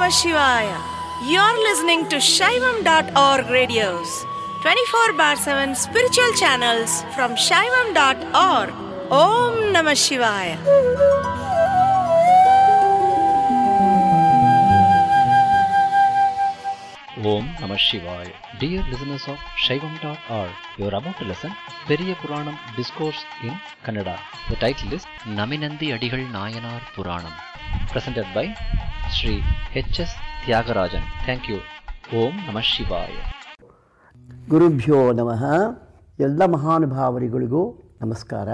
Namah Shivaya. You're listening to Shaivam.org radios, 24 bar 7 spiritual channels from Shaivam.org. Om Namah Shivaya. Om Namah Shivaya. Dear listeners of Shaivam.org, you are about to listen Periya Puranam Discourse in Kannada. The title is Naminandi Adigal Nayanar Puranam. Presented by Sri H.S. Tyagarajan. Thank you. Om Namah Shivaya. ಗುರುಭ್ಯೋ ನಮಃ ಎಲ್ಲ ಮಹಾನುಭಾವರಿಗಳಿಗೂ ನಮಸ್ಕಾರ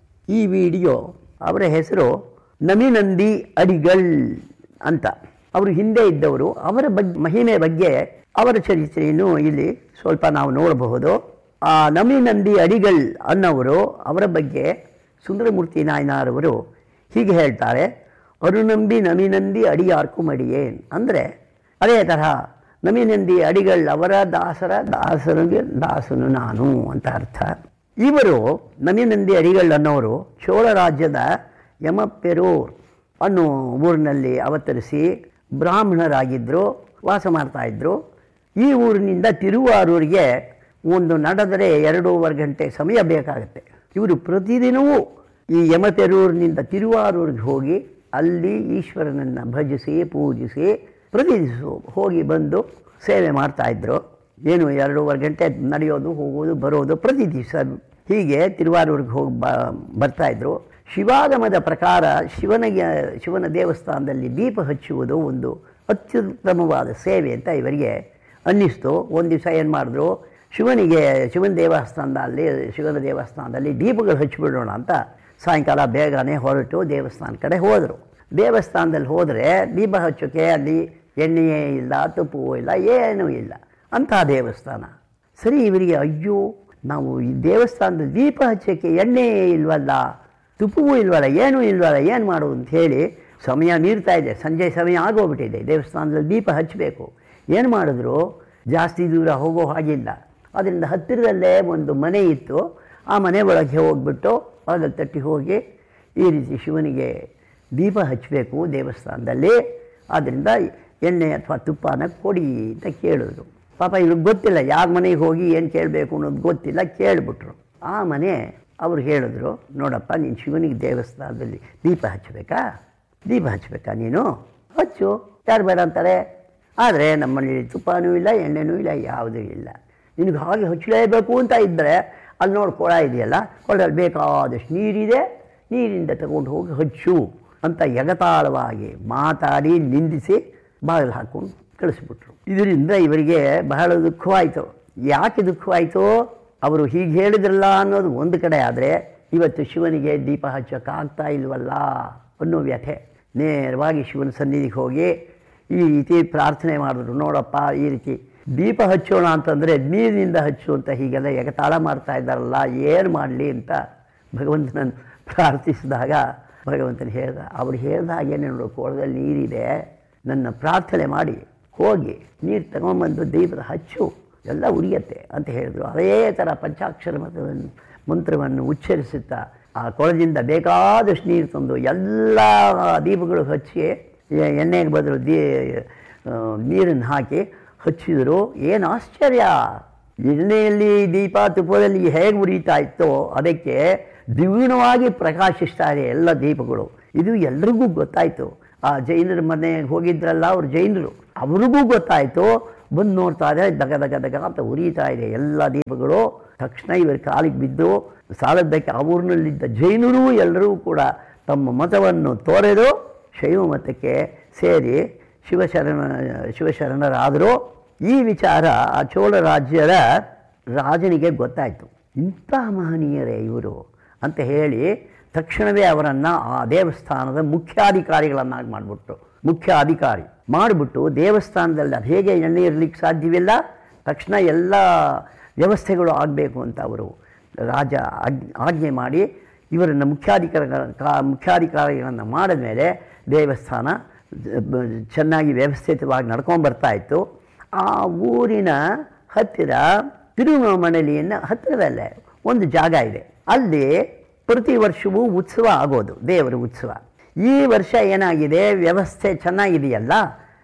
ಈ video ಅವರ ಹೆಸರು ನಮಿನಂದಿ ಅಡಿಗಳ್ ಅಂತ ಅವರು ಹಿಂದೆ ಇದ್ದವರು ಅವರ ಬಗ್ಗೆ ಮಹಿಮೆ ಬಗ್ಗೆ ಅವರ ಚರಿತ್ರೆಯನ್ನು ಇಲ್ಲಿ ಸ್ವಲ್ಪ ನಾವು ನೋಡಬಹುದು ಆ ನಮಿನಂದಿ ಅಡಿಗಳ್ ಅನ್ನೋರು ಅವರ ಬಗ್ಗೆ ಸುಂದರಮೂರ್ತಿ ನಾಯನಾರವರು ಹೀಗೆ ಹೇಳ್ತಾರೆ ಅರುನಂಬಿ ನಮಿನಂದಿ ಅಡಿಯಾರ್ಕು ಮಡಿಯೇನ್ ಅಂದರೆ ಅದೇ ತರಹ ನಮಿನಂದಿ ಅಡಿಗಳ್ ಅವರ ದಾಸರ ದಾಸರಿಗೆ ದಾಸನು ನಾನು ಅಂತ ಅರ್ಥ ಇವರು ನಮಿನಂದಿ ಅಡಿಗಳ್ ಅನ್ನೋರು ಚೋಳ ರಾಜ್ಯದ ಯಮಪೆರೂರ್ ಅನ್ನೋ ಊರಿನಲ್ಲಿ ಅವತರಿಸಿ ಬ್ರಾಹ್ಮಣರಾಗಿದ್ದರು ವಾಸ ಮಾಡ್ತಾಯಿದ್ರು ಈ ಊರಿನಿಂದ ತಿರುವಾರೂರಿಗೆ ಒಂದು ನಡೆದರೆ ಎರಡೂವರೆ ಗಂಟೆ ಸಮಯ ಬೇಕಾಗುತ್ತೆ ಇವರು ಪ್ರತಿದಿನವೂ ಈ ಯಮಪೆರೂರಿನಿಂದ ತಿರುವಾರೂರಿಗೆ ಹೋಗಿ ಅಲ್ಲಿ ಈಶ್ವರನನ್ನು ಭಜಿಸಿ ಪೂಜಿಸಿ ಪ್ರತಿದಿನ ಹೋಗಿ ಬಂದು ಸೇವೆ ಮಾಡ್ತಾಯಿದ್ರು ಏನು ಎರಡೂವರೆ ಗಂಟೆ ನಡೆಯೋದು ಹೋಗೋದು ಬರೋದು ಪ್ರತಿ ದಿವಸ ಹೀಗೆ ತಿರುವಾರೂರಿಗೆ ಹೋಗಿ ಬ ಬರ್ತಾಯಿದ್ರು ಶಿವಾಗಮದ ಪ್ರಕಾರ ಶಿವನಿಗೆ ಶಿವನ ದೇವಸ್ಥಾನದಲ್ಲಿ ದೀಪ ಹಚ್ಚುವುದು ಒಂದು ಅತ್ಯುತ್ತಮವಾದ ಸೇವೆ ಅಂತ ಇವರಿಗೆ ಅನ್ನಿಸ್ತು ಒಂದು ದಿವಸ ಏನು ಮಾಡಿದ್ರು ಶಿವನಿಗೆ ಶಿವನ ದೇವಸ್ಥಾನದಲ್ಲಿ ಶಿವನ ದೇವಸ್ಥಾನದಲ್ಲಿ ದೀಪಗಳು ಹಚ್ಚಿಬಿಡೋಣ ಅಂತ ಸಾಯಂಕಾಲ ಬೇಗನೆ ಹೊರಟು ದೇವಸ್ಥಾನ ಕಡೆ ಹೋದರು ದೇವಸ್ಥಾನದಲ್ಲಿ ಹೋದರೆ ದೀಪ ಹಚ್ಚೋಕ್ಕೆ ಅಲ್ಲಿ ಎಣ್ಣೆಯೇ ಇಲ್ಲ ತುಪ್ಪವೂ ಇಲ್ಲ ಏನೂ ಇಲ್ಲ ಅಂಥ ದೇವಸ್ಥಾನ ಸರಿ ಇವರಿಗೆ ಅಯ್ಯೋ ನಾವು ಈ ದೇವಸ್ಥಾನದ ದೀಪ ಹಚ್ಚೋಕ್ಕೆ ಎಣ್ಣೆ ಇಲ್ವಲ್ಲ ತುಪ್ಪವೂ ಇಲ್ವಲ್ಲ ಏನೂ ಇಲ್ವಲ್ಲ ಏನು ಮಾಡೋದು ಅಂತ ಹೇಳಿ ಸಮಯ ಮೀರ್ತಾ ಇದೆ ಸಂಜೆ ಸಮಯ ಆಗೋಗ್ಬಿಟ್ಟಿದೆ ದೇವಸ್ಥಾನದಲ್ಲಿ ದೀಪ ಹಚ್ಚಬೇಕು ಏನು ಮಾಡಿದ್ರು ಜಾಸ್ತಿ ದೂರ ಹೋಗೋ ಹಾಗಿಲ್ಲ ಅದರಿಂದ ಹತ್ತಿರದಲ್ಲೇ ಒಂದು ಮನೆ ಇತ್ತು ಆ ಮನೆ ಒಳಗೆ ಹೋಗ್ಬಿಟ್ಟು ಬಾಗಿಲು ತಟ್ಟಿ ಹೋಗಿ ಈ ರೀತಿ ಶಿವನಿಗೆ ದೀಪ ಹಚ್ಚಬೇಕು ದೇವಸ್ಥಾನದಲ್ಲಿ ಆದ್ದರಿಂದ ಎಣ್ಣೆ ಅಥವಾ ತುಪ್ಪನ ಕೊಡಿ ಅಂತ ಕೇಳಿದ್ರು ಪಾಪ ಇವ್ರಿಗೆ ಗೊತ್ತಿಲ್ಲ ಯಾರ ಮನೆಗೆ ಹೋಗಿ ಏನು ಕೇಳಬೇಕು ಅನ್ನೋದು ಗೊತ್ತಿಲ್ಲ ಕೇಳಿಬಿಟ್ರು ಆ ಮನೆ ಅವ್ರು ಹೇಳಿದ್ರು ನೋಡಪ್ಪ ನೀನು ಶಿವನಿಗೆ ದೇವಸ್ಥಾನದಲ್ಲಿ ದೀಪ ಹಚ್ಚಬೇಕಾ ದೀಪ ಹಚ್ಚಬೇಕಾ ನೀನು ಹಚ್ಚು ಯಾರು ಬೇಡ ಅಂತಾರೆ ಆದರೆ ನಮ್ಮಲ್ಲಿ ತುಪ್ಪನೂ ಇಲ್ಲ ಎಣ್ಣೆನೂ ಇಲ್ಲ ಯಾವುದೂ ಇಲ್ಲ ನಿನಗೆ ಹಾಗೆ ಹಚ್ಚಲೇಬೇಕು ಅಂತ ಇದ್ದರೆ ಅಲ್ಲಿ ನೋಡಿ ಕೊಳ ಇದೆಯಲ್ಲ ಕೊಳದಲ್ಲಿ ಬೇಕಾದಷ್ಟು ನೀರಿದೆ ನೀರಿಂದ ತಗೊಂಡು ಹೋಗಿ ಹಚ್ಚು ಅಂತ ಎಗತಾಳವಾಗಿ ಮಾತಾಡಿ ನಿಂದಿಸಿ ಬಾಗಿಲು ಹಾಕ್ಕೊಂಡು ಕಳಿಸ್ಬಿಟ್ರು ಇದರಿಂದ ಇವರಿಗೆ ಬಹಳ ದುಃಖವಾಯಿತು ಯಾಕೆ ದುಃಖವಾಯಿತು ಅವರು ಹೀಗೆ ಹೇಳಿದ್ರಲ್ಲ ಅನ್ನೋದು ಒಂದು ಕಡೆ ಆದರೆ ಇವತ್ತು ಶಿವನಿಗೆ ದೀಪ ಹಚ್ಚೋಕ್ಕಾಗ್ತಾ ಇಲ್ವಲ್ಲ ಅನ್ನೋ ವ್ಯಥೆ ನೇರವಾಗಿ ಶಿವನ ಸನ್ನಿಧಿಗೆ ಹೋಗಿ ಈ ರೀತಿ ಪ್ರಾರ್ಥನೆ ಮಾಡಿದ್ರು ನೋಡಪ್ಪ ಈ ರೀತಿ ದೀಪ ಹಚ್ಚೋಣ ಅಂತಂದರೆ ನೀರಿನಿಂದ ಹಚ್ಚು ಅಂತ ಹೀಗೆಲ್ಲ ಎಗತಾಳ ಮಾಡ್ತಾ ಇದ್ದಾರಲ್ಲ ಏನು ಮಾಡಲಿ ಅಂತ ಭಗವಂತನನ್ನು ಪ್ರಾರ್ಥಿಸಿದಾಗ ಭಗವಂತನ ಹೇಳ್ದ ಅವ್ರು ಹೇಳ್ದ ಹಾಗೇನೆ ನೋಡು ಕೋಳದಲ್ಲಿ ನೀರಿದೆ ನನ್ನ ಪ್ರಾರ್ಥನೆ ಮಾಡಿ ಹೋಗಿ ನೀರು ತಗೊಂಬಂದು ದೀಪದ ಹಚ್ಚು ಎಲ್ಲ ಉರಿಯತ್ತೆ ಅಂತ ಹೇಳಿದ್ರು ಅದೇ ಥರ ಪಂಚಾಕ್ಷರ ಮತವನ್ನು ಮಂತ್ರವನ್ನು ಉಚ್ಚರಿಸುತ್ತಾ ಆ ಕೊಳದಿಂದ ಬೇಕಾದಷ್ಟು ನೀರು ತಂದು ಎಲ್ಲ ದೀಪಗಳು ಹಚ್ಚಿ ಎ- ಎಣ್ಣೆಗೆ ಬದಲು ದೀ ನೀರನ್ನು ಹಾಕಿ ಹಚ್ಚಿದರು ಏನು ಆಶ್ಚರ್ಯ ಎಣ್ಣೆಯಲ್ಲಿ ದೀಪ ತುಪ್ಪದಲ್ಲಿ ಹೇಗೆ ಉರಿತಾ ಇತ್ತೋ ಅದಕ್ಕೆ ದ್ವಿಗುಣವಾಗಿ ಪ್ರಕಾಶಿಸ್ತಾ ಇದೆ ಎಲ್ಲ ದೀಪಗಳು ಇದು ಎಲ್ರಿಗೂ ಗೊತ್ತಾಯಿತು ಆ ಜೈನರ ಮನೆಗೆ ಹೋಗಿದ್ರಲ್ಲ ಅವ್ರು ಜೈನರು ಅವ್ರಿಗೂ ಗೊತ್ತಾಯಿತು ಬಂದು ನೋಡ್ತಾ ಇದ್ದಾರೆ ದಗ ದಗ ದಗ ಅಂತ ಉರಿತಾ ಇದೆ ಎಲ್ಲ ದೀಪಗಳು ತಕ್ಷಣ ಇವರ ಕಾಲಿಗೆ ಬಿದ್ದು ಸಾಲದ್ದಕ್ಕೆ ಆ ಊರಿನಲ್ಲಿದ್ದ ಜೈನರು ಎಲ್ಲರೂ ಕೂಡ ತಮ್ಮ ಮತವನ್ನು ತೋರೆದು ಶೈವ ಮತಕ್ಕೆ ಸೇರಿ ಶಿವಶರಣ ಶಿವಶರಣರಾದರು ಈ ವಿಚಾರ ಆ ಚೋಳ ರಾಜ್ಯದ ರಾಜನಿಗೆ ಗೊತ್ತಾಯಿತು ಇಂತಹ ಮಹನೀಯರೇ ಇವರು ಅಂತ ಹೇಳಿ ತಕ್ಷಣವೇ ಅವರನ್ನು ಆ ದೇವಸ್ಥಾನದ ಮುಖ್ಯಾಧಿಕಾರಿಗಳನ್ನಾಗಿ ಮಾಡಿಬಿಟ್ರು ಮುಖ್ಯ ಅಧಿಕಾರಿ ಮಾಡಿಬಿಟ್ಟು ದೇವಸ್ಥಾನದಲ್ಲಿ ಅದು ಹೇಗೆ ಎಣ್ಣೆ ಇರಲಿಕ್ಕೆ ಸಾಧ್ಯವಿಲ್ಲ ತಕ್ಷಣ ಎಲ್ಲ ವ್ಯವಸ್ಥೆಗಳು ಆಗಬೇಕು ಅಂತ ಅವರು ರಾಜ ಆಜ್- ಆಜ್ಞೆ ಮಾಡಿ ಇವರನ್ನು ಮುಖ್ಯಾಧಿಕಾರ ಕಾ- ಮುಖ್ಯಾಧಿಕಾರಿಗಳನ್ನು ಮಾಡಿದ ಮೇಲೆ ದೇವಸ್ಥಾನ ಬ- ಚೆನ್ನಾಗಿ ವ್ಯವಸ್ಥಿತವಾಗಿ ನಡ್ಕೊಂಡು ಬರ್ತಾ ಇತ್ತು ಆ ಊರಿನ ಹತ್ತಿರ ತಿರುಮಣಲಿಯನ್ನು ಹತ್ತಿರದಲ್ಲೇ ಒಂದು ಜಾಗ ಇದೆ ಅಲ್ಲಿ ಪ್ರತಿ ವರ್ಷವೂ ಉತ್ಸವ ಆಗೋದು ದೇವರ ಉತ್ಸವ ಈ ವರ್ಷ ಏನಾಗಿದೆ ವ್ಯವಸ್ಥೆ ಚೆನ್ನಾಗಿದೆಯಲ್ಲ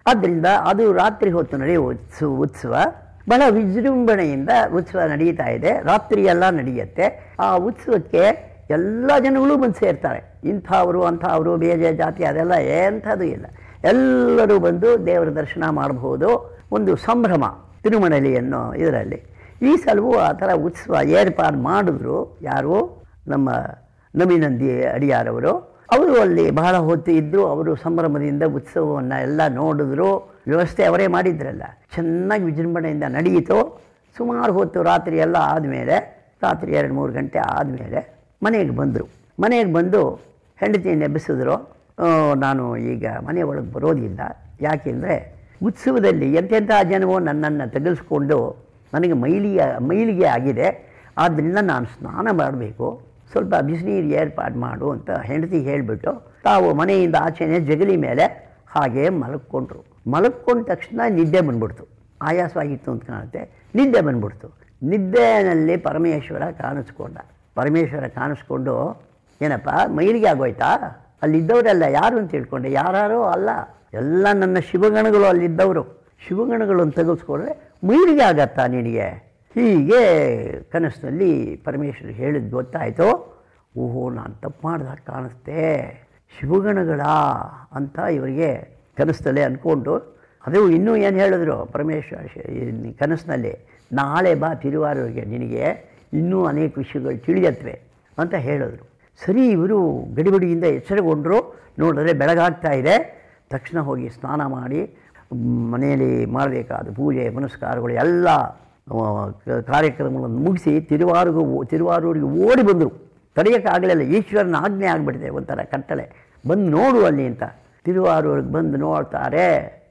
ಆದ್ದರಿಂದ ಅದು ರಾತ್ರಿ ಹೊತ್ತು ನಡೆಯುವ ಉತ್ಸವ ಉತ್ಸವ ಬಹಳ ವಿಜೃಂಭಣೆಯಿಂದ ಉತ್ಸವ ನಡೀತಾ ಇದೆ ರಾತ್ರಿ ಎಲ್ಲ ನಡೆಯುತ್ತೆ ಆ ಉತ್ಸವಕ್ಕೆ ಎಲ್ಲ ಜನಗಳು ಬಂದು ಸೇರ್ತಾರೆ ಇಂಥವರು ಅಂಥವರು ಬೇರೆ ಜಾತಿ ಅದೆಲ್ಲ ಎಂಥದ್ದು ಇಲ್ಲ ಎಲ್ಲರೂ ಬಂದು ದೇವರ ದರ್ಶನ ಮಾಡಬಹುದು ಒಂದು ಸಂಭ್ರಮ ತಿರುಮಣಲಿ ಅನ್ನೋ ಇದರಲ್ಲಿ ಈ ಸಲವೂ ಆ ಥರ ಉತ್ಸವ ಏರ್ಪಾಡು ಮಾಡಿದ್ರು ಯಾರು ನಮ್ಮ ನಮಿನಂದಿ ಅಡಿಯಾರವರು ಅವರು ಅಲ್ಲಿ ಬಹಳ ಹೊತ್ತು ಇದ್ದರು ಅವರು ಸಂಭ್ರಮದಿಂದ ಉತ್ಸವವನ್ನು ಎಲ್ಲ ನೋಡಿದ್ರು ವ್ಯವಸ್ಥೆ ಅವರೇ ಮಾಡಿದ್ರಲ್ಲ ಚೆನ್ನಾಗಿ ವಿಜೃಂಭಣೆಯಿಂದ ನಡೆಯಿತು ಸುಮಾರು ಹೊತ್ತು ರಾತ್ರಿ ಎಲ್ಲ ಆದಮೇಲೆ ರಾತ್ರಿ ಎರಡು ಮೂರು ಗಂಟೆ ಆದಮೇಲೆ ಮನೆಗೆ ಬಂದರು ಮನೆಗೆ ಬಂದು ಹೆಂಡತಿಯನ್ನು ಎಬ್ಬಿಸಿದ್ರು "ಆ, ನಾನು ಈಗ ಮನೆ ಒಳಗೆ ಬರೋದಿಲ್ಲ ಯಾಕೆಂದರೆ ಉತ್ಸವದಲ್ಲಿ ಎಂತೆಂಥ ಜನವೋ ನನ್ನನ್ನು ತೆಗೆದುಕೊಂಡು ನನಗೆ ಮೈಲಿಗೆ ಮೈಲಿಗೆ ಆಗಿದೆ ಆದ್ದರಿಂದ ನಾನು ಸ್ನಾನ ಮಾಡಬೇಕು ಸ್ವಲ್ಪ ಬಿಸಿನೀರು ಏರ್ಪಾಡು ಮಾಡು ಅಂತ ಹೆಂಡತಿ ಹೇಳಿಬಿಟ್ಟು ತಾವು ಮನೆಯಿಂದ ಆಚೆನೆ ಜಗಲಿ ಮೇಲೆ ಹಾಗೆ ಮಲಕ್ಕೊಂಡ್ರು ಮಲಕ್ಕೊಂಡ ತಕ್ಷಣ ನಿದ್ದೆ ಬಂದ್ಬಿಡ್ತು ಆಯಾಸವಾಗಿತ್ತು ಅಂತ ಕಾಣುತ್ತೆ ನಿದ್ದೆ ಬಂದ್ಬಿಡ್ತು ನಿದ್ದೆನಲ್ಲಿ ಪರಮೇಶ್ವರ ಕಾಣಿಸ್ಕೊಂಡ ಪರಮೇಶ್ವರ ಕಾಣಿಸ್ಕೊಂಡು ಏನಪ್ಪ ಮೈಲಿಗೆ ಆಗೋಯ್ತಾ ಅಲ್ಲಿದ್ದವರೆಲ್ಲ ಯಾರು ಅಂತ ತಿಳ್ಕೊಂಡೆ ಯಾರು ಅಲ್ಲ ಎಲ್ಲ ನನ್ನ ಶಿವಗಣಗಳು ಅಲ್ಲಿದ್ದವರು ಶಿವಗಣಗಳನ್ನು ತೆಗೆಸ್ಕೊಂಡ್ರೆ ಮೈಲಿಗೆ ಆಗತ್ತಾ ನಿನಗೆ ಹೀಗೆ ಕನಸಿನಲ್ಲಿ ಪರಮೇಶ್ವರ ಹೇಳಿದ್ ಗೊತ್ತಾಯಿತು ಓಹೋ ನಾನು ತಪ್ಪು ಮಾಡ್ದಾಗ ಕಾಣಿಸ್ತೆ ಶಿವಗಣಗಳ ಅಂತ ಇವರಿಗೆ ಕನಸಲ್ಲೇ ಅಂದ್ಕೊಂಡು ಅದು ಇನ್ನೂ ಏನು ಹೇಳಿದ್ರು ಪರಮೇಶ್ವರ ಶಿ- ಈ ಕನಸಿನಲ್ಲಿ ನಾಳೆ ಬಾ ತಿರುವಾರೂರಿಗೆ ನಿನಗೆ ಇನ್ನೂ ಅನೇಕ ವಿಷಯಗಳು ತಿಳಿಯತ್ವೆ ಅಂತ ಹೇಳಿದ್ರು ಸರಿ ಇವರು ಗಡಿಬಿಡಿಯಿಂದ ಎಚ್ಚರಗೊಂಡರು ನೋಡಿದ್ರೆ ಬೆಳಗಾಗ್ತಾ ಇದೆ ತಕ್ಷಣ ಹೋಗಿ ಸ್ನಾನ ಮಾಡಿ ಮನೆಯಲ್ಲಿ ಮಾಡಬೇಕಾದ ಪೂಜೆ ಪುನಸ್ಕಾರಗಳು ಎಲ್ಲ ಆ, ಕ- ಕಾರ್ಯಕ್ರಮಗಳನ್ನು ಮುಗಿಸಿ ತಿರುವಾರಿಗೂ ತಿರುವಾರೂರಿಗೆ ಓಡಿ ಬಂದರು ತಡೆಯೋಕ್ಕಾಗಲಿಲ್ಲ ಈಶ್ವರನ ಆಜ್ಞೆ ಆಗಿಬಿಟ್ಟಿದೆ ಒಂಥರ ಕಟ್ಟಳೆ ಬಂದು ನೋಡು ಅಲ್ಲಿ ಅಂತ ತಿರುವಾರೂರಿಗೆ ಬಂದು ನೋಡ್ತಾರೆ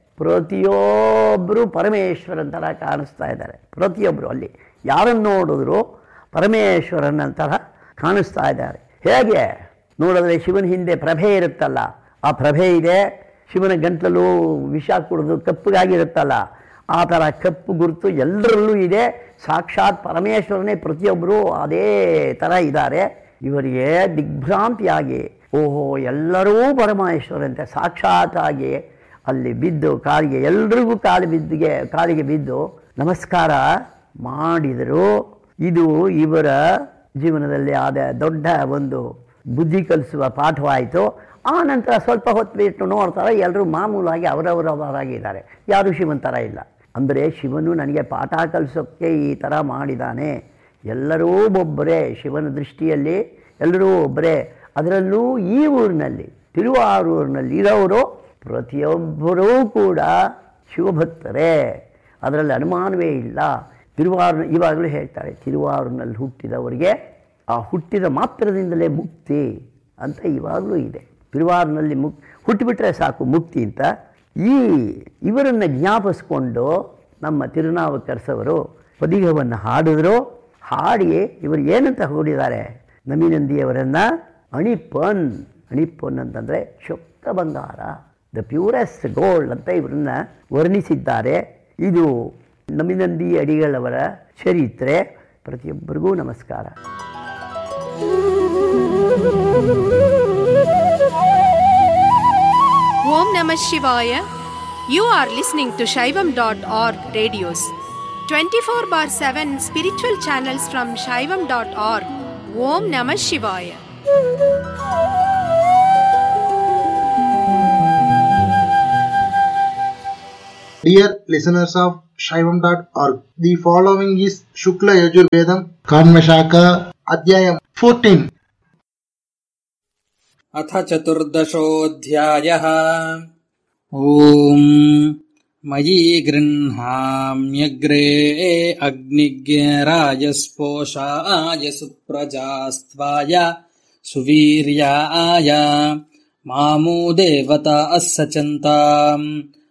ಪ್ರತಿಯೊಬ್ಬರು ಪರಮೇಶ್ವರನ ಥರ ಕಾಣಿಸ್ತಾ ಇದ್ದಾರೆ ಪ್ರತಿಯೊಬ್ಬರು ಅಲ್ಲಿ ಯಾರನ್ನು ನೋಡಿದ್ರು ಪರಮೇಶ್ವರನ ಥರ ಕಾಣಿಸ್ತಾ ಇದ್ದಾರೆ ಹೇಗೆ ನೋಡಿದ್ರೆ ಶಿವನ ಹಿಂದೆ ಪ್ರಭೆ ಇರುತ್ತಲ್ಲ ಆ ಪ್ರಭೆ ಇದೆ ಶಿವನ ಗಂಟಲು ವಿಷ ಕುಡಿದು ಕಪ್ಪಗಾಗಿರುತ್ತಲ್ಲ ಆ ಥರ ಕಪ್ಪು ಗುರುತು ಎಲ್ಲರಲ್ಲೂ ಇದೆ ಸಾಕ್ಷಾತ್ ಪರಮೇಶ್ವರನೇ ಪ್ರತಿಯೊಬ್ಬರು ಅದೇ ಥರ ಇದ್ದಾರೆ ಇವರಿಗೆ ದಿಗ್ಭ್ರಾಂತಿಯಾಗಿ ಓಹೋ ಎಲ್ಲರೂ ಪರಮೇಶ್ವರಂತೆ ಸಾಕ್ಷಾತ್ತಾಗಿ ಅಲ್ಲಿ ಬಿದ್ದು ಕಾಲಿಗೆ ಎಲ್ರಿಗೂ ಕಾಲು ಬಿದ್ದಿಗೆ ಕಾಲಿಗೆ ಬಿದ್ದು ನಮಸ್ಕಾರ ಮಾಡಿದರು ಇದು ಇವರ ಜೀವನದಲ್ಲಿ ಆದ ದೊಡ್ಡ ಒಂದು ಬುದ್ಧಿ ಕಲಿಸುವ ಪಾಠವಾಯಿತು ಆ ನಂತರ ಸ್ವಲ್ಪ ಹೊತ್ತು ಬಿಟ್ಟು ನೋಡ್ತಾರೆ ಎಲ್ಲರೂ ಮಾಮೂಲಾಗಿ ಅವರವರವರಾಗಿದ್ದಾರೆ ಯಾರೂ ಶಿವನ ಥರ ಇಲ್ಲ ಅಂದರೆ ಶಿವನು ನನಗೆ ಪಾಠ ಕಲಿಸೋಕ್ಕೆ ಈ ಥರ ಮಾಡಿದ್ದಾನೆ ಎಲ್ಲರೂ ಒಬ್ಬರೇ ಶಿವನ ದೃಷ್ಟಿಯಲ್ಲಿ ಎಲ್ಲರೂ ಒಬ್ಬರೇ ಅದರಲ್ಲೂ ಈ ಊರಿನಲ್ಲಿ ತಿರುವಾರೂರಿನಲ್ಲಿ ಇರೋರು ಪ್ರತಿಯೊಬ್ಬರೂ ಕೂಡ ಶಿವಭಕ್ತರೇ ಅದರಲ್ಲಿ ಅನುಮಾನವೇ ಇಲ್ಲ ತಿರುವಾರು ಇವಾಗಲೂ ಹೇಳ್ತಾರೆ ತಿರುವಾರೂರಿನಲ್ಲಿ ಹುಟ್ಟಿದವರಿಗೆ ಆ ಹುಟ್ಟಿದ ಮಾತ್ರದಿಂದಲೇ ಮುಕ್ತಿ ಅಂತ ಇವಾಗಲೂ ಇದೆ ತಿರುವಾರೂರಿನಲ್ಲಿ ಮುಕ್ ಹುಟ್ಟಿಬಿಟ್ರೆ ಸಾಕು ಮುಕ್ತಿ ಅಂತ ಈ ಇವರನ್ನು ಜ್ಞಾಪಿಸ್ಕೊಂಡು ನಮ್ಮ ತಿರುನಾವುಕರ್ಸವರು ಪದಿಗವನ್ನು ಹಾಡಿದ್ರು ಹಾಡಿ ಇವರು ಏನಂತ ಹೊಡಿದ್ದಾರೆ ನಮಿನಂದಿಯವರನ್ನು ಅಣಿಪನ್ ಅಣಿಪನ್ ಅಂತಂದರೆ ಶುಕ್ತ ಬಂಗಾರ ದ ಪ್ಯೂರೆಸ್ಟ್ ಗೋಲ್ಡ್ ಅಂತ ಇವರನ್ನ ವರ್ಣಿಸಿದ್ದಾರೆ ಇದು ನಮಿನಂದಿ ಅಡಿಗಳವರ ಚರಿತ್ರೆ ಪ್ರತಿಯೊಬ್ಬರಿಗೂ ನಮಸ್ಕಾರ Om Namah Shivaya. You are listening to Shaivam.org radios. 24 bar 7 spiritual channels from Shaivam.org. Om Namah Shivaya. Dear listeners of Shaivam.org, the following is Shukla Yajurvedam Kanvashaka Adhyayam 14. अथ चतुर्दशोऽध्यायः ॐ मयि गृह्णाम्यग्रे अग्निज्ञराजस्पोषाय सुप्रजास्त्वाय सुवीर्याय मामो देवता सचन्ताम्